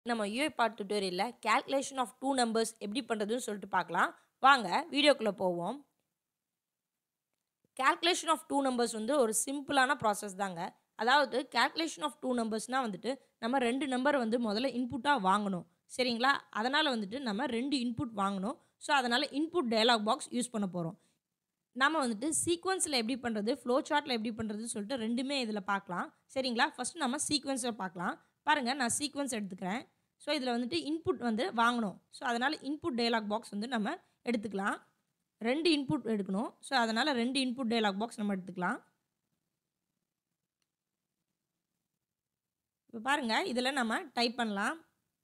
நம்ம UiPath டுட்டோரியலில் calculation of two numbers எப்படி பண்ணுறதுன்னு சொல்லிட்டு பார்க்கலாம் வாங்க வீடியோக்குள்ளே போவோம் கேல்குலேஷன் ஆஃப் டூ நம்பர்ஸ் வந்து ஒரு சிம்பிளான ப்ராசஸ் தாங்க அதாவது கேல்குலேஷன் ஆஃப் டூ நம்பர்ஸ்னால் வந்துட்டு நம்ம ரெண்டு நம்பர் வந்து முதல்ல இன்புட்டாக வாங்கணும் சரிங்களா அதனால் வந்துட்டு நம்ம ரெண்டு இன்புட் வாங்கணும் ஸோ அதனால் இன்புட் டயலாக் பாக்ஸ் யூஸ் பண்ண போகிறோம் நம்ம வந்துட்டு சீக்வன்ஸில் எப்படி பண்ணுறது ஃப்ளோ சார்ட்டில் எப்படி பண்ணுறதுன்னு சொல்லிட்டு ரெண்டுமே இதில் பார்க்கலாம் சரிங்களா ஃபஸ்ட்டு நம்ம சீக்வன்ஸை பார்க்கலாம் பாருங்கள் நான் சீக்வன்ஸ் எடுத்துக்கிறேன் ஸோ இதில் வந்துட்டு இன்புட் வந்து வாங்கணும் ஸோ அதனால் இன்புட் டயலாக் பாக்ஸ் வந்து நம்ம எடுத்துக்கலாம் ரெண்டு இன்புட் எடுக்கணும் ஸோ அதனால் ரெண்டு இன்புட் டயலாக் பாக்ஸ் நம்ம எடுத்துக்கலாம் இப்போ பாருங்கள் இதில் நம்ம டைப் பண்ணலாம்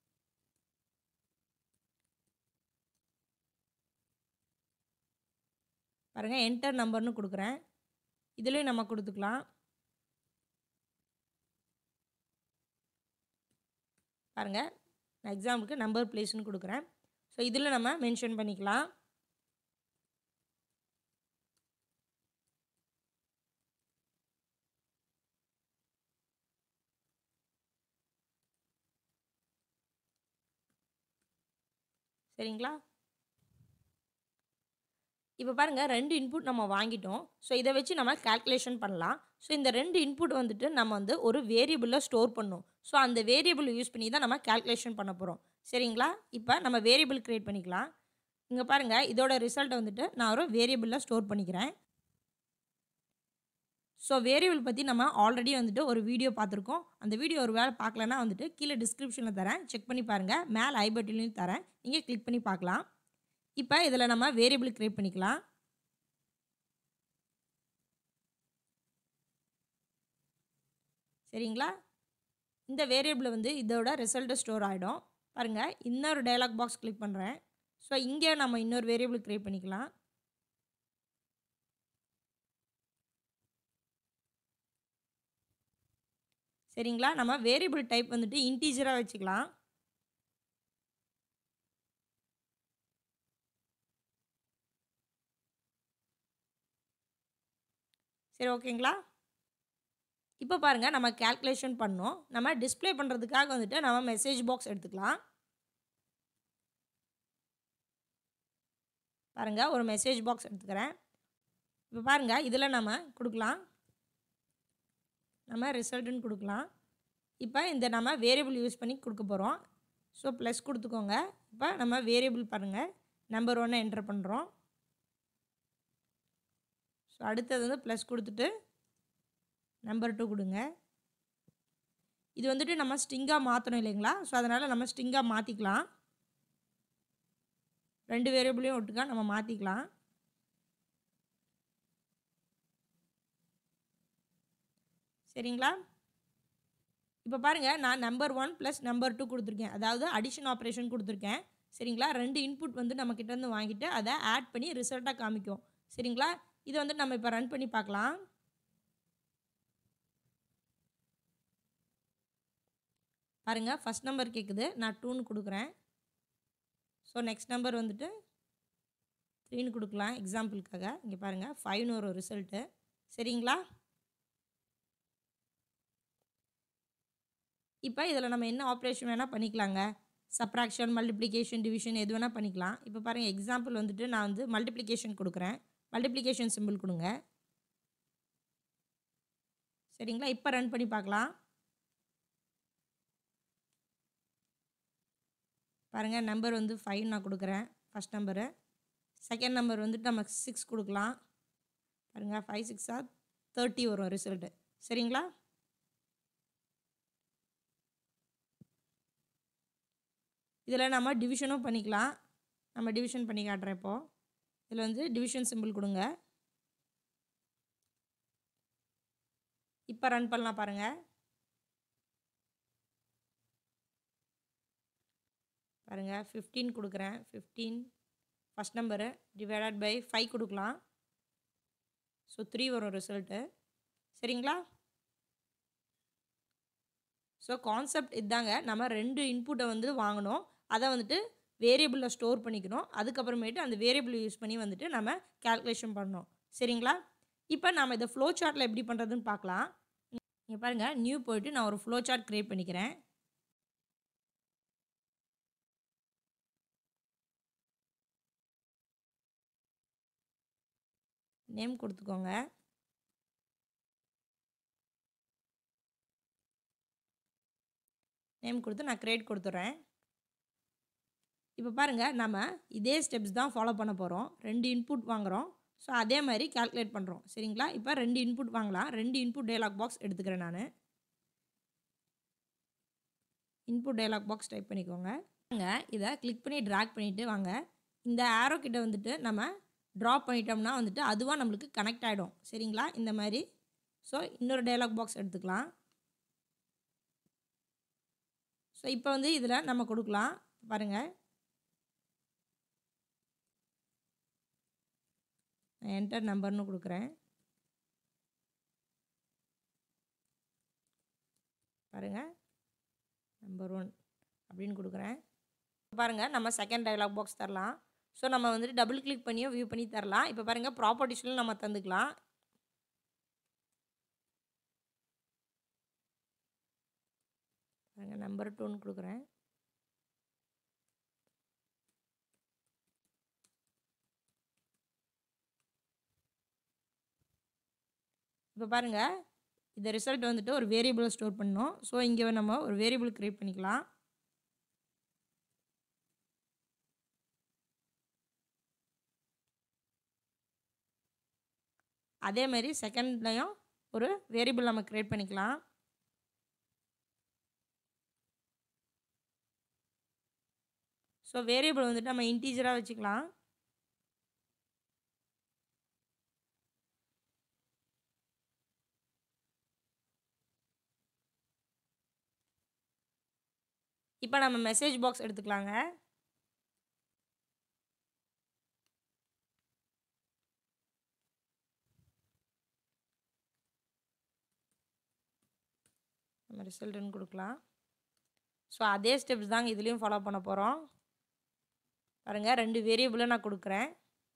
பாருங்கள் என்டர் நம்பர்னு கொடுக்குறேன் இதுலேயும் நம்ம கொடுத்துக்கலாம் பாருங்கள் நான் எக்ஸாம்பிளுக்கு நம்பர் பிளேஸ்னு கொடுக்குறேன் ஸோ இதில் நம்ம மென்ஷன் பண்ணிக்கலாம் சரிங்களா இப்போ பாருங்கள் ரெண்டு இன்புட் நம்ம வாங்கிட்டோம் ஸோ இதை வச்சு நம்ம கால்குலேஷன் பண்ணலாம் ஸோ இந்த ரெண்டு இன்புட் வந்துட்டு நம்ம வந்து ஒரு வேரியபிளில் ஸ்டோர் பண்ணணும் ஸோ அந்த வேரியபிள் யூஸ் பண்ணி தான் நம்ம கால்குலேஷன் பண்ண போகிறோம் சரிங்களா இப்போ நம்ம வேரியபிள் க்ரியேட் பண்ணிக்கலாம் இங்கே பாருங்கள் இதோட ரிசல்ட்டை வந்துட்டு நான் ஒரு வேரியபிளில் ஸ்டோர் பண்ணிக்கிறேன் ஸோ வேரியபிள் பற்றி நம்ம ஆல்ரெடி வந்துட்டு ஒரு வீடியோ பார்த்துருக்கோம் அந்த வீடியோ ஒரு வேலை பார்க்கலன்னா வந்துட்டு கீழே டிஸ்கிரிப்ஷனில் தரேன் செக் பண்ணி பாருங்கள் மேலே ஐ பட்டிலையும் தரேன் நீங்கள் கிளிக் பண்ணி பார்க்கலாம் இப்போ இதில் நம்ம வேரியபிள் க்ரியேட் பண்ணிக்கலாம் சரிங்களா இந்த வேரியபிள் வந்து இதோட ரிசல்ட்டு ஸ்டோர் ஆகிடும் பாருங்கள் இன்னொரு டயலாக் பாக்ஸ் கிளிக் பண்ணுறேன் ஸோ இங்கே நம்ம இன்னொரு வேரியபிள் க்ரியேட் பண்ணிக்கலாம் சரிங்களா நம்ம வேரியபிள் டைப் வந்துட்டு இன்டீஜராக வச்சுக்கலாம் சரி ஓகேங்களா இப்போ பாருங்கள் நம்ம கேல்குலேஷன் பண்ணோம் நம்ம டிஸ்பிளே பண்ணுறதுக்காக வந்துட்டு நம்ம மெசேஜ் பாக்ஸ் எடுத்துக்கலாம் பாருங்கள் ஒரு மெசேஜ் பாக்ஸ் எடுத்துக்கிறேன் இப்போ பாருங்கள் இதில் நம்ம கொடுக்கலாம் நம்ம ரிசல்ட்டுன்னு கொடுக்கலாம் இப்போ இந்த நம்ம வேரியபிள் யூஸ் பண்ணி கொடுக்க போகிறோம் ஸோ ப்ளஸ் கொடுத்துக்கோங்க இப்போ நம்ம வேரியபிள் பாருங்கள் நம்பர் ஒன்று என்டர் பண்ணுறோம் ஸோ அடுத்தது வந்து ப்ளஸ் கொடுத்துட்டு நம்பர் டூ கொடுங்க இது வந்துட்டு நம்ம ஸ்டிங்காக மாற்றணும் இல்லைங்களா ஸோ அதனால் நம்ம ஸ்டிங்காக மாற்றிக்கலாம் ரெண்டு வேரியபிளையும் ஒட்டுக்கா நம்ம மாற்றிக்கலாம் சரிங்களா இப்போ பாருங்கள் நான் number one plus number two கொடுத்துருக்கேன் அதாவது அடிஷன் ஆப்ரேஷன் கொடுத்துருக்கேன் சரிங்களா ரெண்டு இன்புட் வந்து நம்ம கிட்டேருந்து வாங்கிட்டு அதை ஆட் பண்ணி ரிசல்ட்டாக காமிக்கும் சரிங்களா இதை வந்து நம்ம இப்போ ரன் பண்ணி பார்க்கலாம் பாருங்கள் ஃபஸ்ட் நம்பர் கேட்குது நான் டூன்னு கொடுக்குறேன் ஸோ நெக்ஸ்ட் நம்பர் வந்துட்டு த்ரீன்னு கொடுக்கலாம் எக்ஸாம்பிளுக்காக இங்கே பாருங்கள் ஃபைவ்னு ஒரு ரிசல்ட்டு சரிங்களா இப்போ இதில் நம்ம என்ன ஆப்ரேஷன் வேணால் பண்ணிக்கலாங்க சப்ராக்ஷன் மல்டிப்ளிகேஷன் டிவிஷன் எது வேணால் பண்ணிக்கலாம் இப்போ பாருங்கள் எக்ஸாம்பிள் வந்துட்டு நான் வந்து மல்டிப்ளிகேஷன் கொடுக்குறேன் மல்டிப்ளிகேஷன் சிம்பிள் கொடுங்க சரிங்களா இப்போ ரன் பண்ணி பார்க்கலாம் பாருங்கள் நம்பர் வந்து ஃபைவ் நான் கொடுக்குறேன் ஃபஸ்ட் நம்பரு செகண்ட் நம்பர் வந்துட்டு நம்ம சிக்ஸ் கொடுக்கலாம் பாருங்கள் ஃபைவ் சிக்ஸாக தேர்ட்டி வரும் ரிசல்ட்டு சரிங்களா இதில் நம்ம டிவிஷனும் பண்ணிக்கலாம் நம்ம டிவிஷன் பண்ணி காட்டுறேன் இப்போது இதில் வந்து டிவிஷன் சிம்பிள் கொடுங்க இப்போ ரன் பண்ணலாம் பாருங்கள் பாருங்கள் ஃபிஃப்டீன் கொடுக்குறேன் fifteen first number divided by five கொடுக்கலாம் ஸோ த்ரீ வரும் ரிசல்ட்டு சரிங்களா ஸோ கான்செப்ட் இதாங்க நம்ம ரெண்டு இன்புட்டை வந்து வாங்கணும் அதை வந்துட்டு வேரியபிளில் ஸ்டோர் பண்ணிக்கணும் அதுக்கப்புறமேட்டு அந்த வேரியபிள் யூஸ் பண்ணி வந்துட்டு நம்ம கேல்குலேஷன் பண்ணணும் சரிங்களா இப்போ நம்ம இதை ஃப்ளோ சார்ட்டில் எப்படி பண்ணுறதுன்னு பார்க்கலாம் இங்கே பாருங்கள் நியூ போயிட்டு நான் ஒரு ஃப்ளோ சார்ட் க்ரியேட் பண்ணிக்கிறேன் நேம் கொடுத்துக்கோங்க நேம் கொடுத்து நான் கிரியேட் கொடுத்துட்றேன் இப்போ பாருங்கள் நம்ம இதே ஸ்டெப்ஸ் தான் ஃபாலோ பண்ண போகிறோம் ரெண்டு இன்புட் வாங்குகிறோம் ஸோ அதே மாதிரி கால்குலேட் பண்ணுறோம் சரிங்களா இப்போ ரெண்டு இன்புட் வாங்கலாம் ரெண்டு இன்புட் டயலாக் பாக்ஸ் எடுத்துக்கிறேன் நான் இன்புட் டயலாக் பாக்ஸ் டைப் பண்ணிக்கோங்க இதை கிளிக் பண்ணி ட்ராக் பண்ணிவிட்டு வாங்க இந்த ஆரோ கிட்ட வந்துட்டு நம்ம ட்ராப் பண்ணிட்டோம்னா வந்துட்டு அதுவாக நம்மளுக்கு கனெக்ட் ஆகிடும் சரிங்களா இந்த மாதிரி ஸோ இன்னொரு டயலாக் பாக்ஸ் எடுத்துக்கலாம் ஸோ இப்போ வந்து இதில் நம்ம கொடுக்கலாம் பாருங்கள் நான் என்டர் நம்பர்னு கொடுக்குறேன் பாருங்கள் நம்பர் ஒன் அப்படின்னு கொடுக்குறேன் பாருங்கள் நம்ம செகண்ட் டயலாக் பாக்ஸ் தரலாம் ஸோ நம்ம வந்துட்டு டபுள் கிளிக் பண்ணியோ வியூ பண்ணி தரலாம் இப்போ பாருங்கள் ப்ராப்பர்ட்டிஸ்லையும் நம்ம தந்துக்கலாம் பாருங்கள் நம்பர் டூன்னு கொடுக்குறேன் இப்போ பாருங்கள் இந்த ரிசல்ட் வந்துட்டு ஒரு வேரியபிளை ஸ்டோர் பண்ணோம் ஸோ இங்கே நம்ம ஒரு வேரியபிள் க்ரியேட் பண்ணிக்கலாம் அதே மாதிரி செகண்ட்லையும் ஒரு வேரியபிள் நம்ம க்ரியேட் பண்ணிக்கலாம் ஸோ வேரியபிள் வந்துட்டு நம்ம இன்டீஜராக வச்சுக்கலாம் இப்போ நம்ம மெசேஜ் பாக்ஸ் எடுத்துக்கலாங்க நம்ம ரிசல்ட்டுன்னு கொடுக்கலாம் ஸோ அதே ஸ்டெப்ஸ் தாங்க இதுலேயும் ஃபாலோ பண்ண போகிறோம் பாருங்கள் ரெண்டு வேரியபிளை நான் கொடுக்குறேன்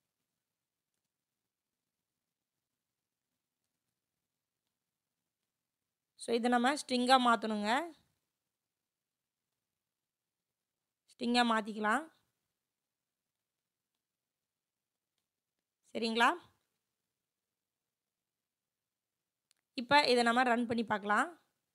ஸோ இதை நம்ம ஸ்ட்ரிங்காக மாற்றணுங்க ஸ்ட்ரிங்காக மாற்றிக்கலாம் சரிங்களா இப்போ இதை நம்ம ரன் பண்ணி பார்க்கலாம்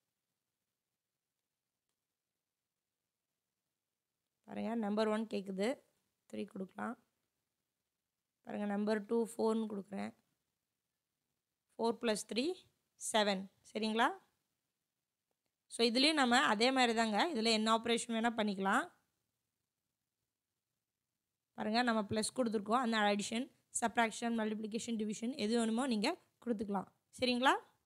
பாருங்கள் நம்பர் ஒன் கேட்குது த்ரீ கொடுக்கலாம் பாருங்கள் நம்பர் டூ ஃபோர்னு கொடுக்குறேன் ஃபோர் ப்ளஸ் த்ரீ செவன் சரிங்களா ஸோ இதுலேயும் நம்ம அதே மாதிரி தாங்க இதில் என்ன ஆப்ரேஷன் வேணால் பண்ணிக்கலாம் பாருங்கள் நம்ம ப்ளஸ் கொடுத்துருக்கோம் அந்த அடிஷன் சப்ராக்ஷன் மல்டிப்ளிகேஷன் டிவிஷன் எது வேணுமோ நீங்கள் கொடுத்துக்கலாம் சரிங்களா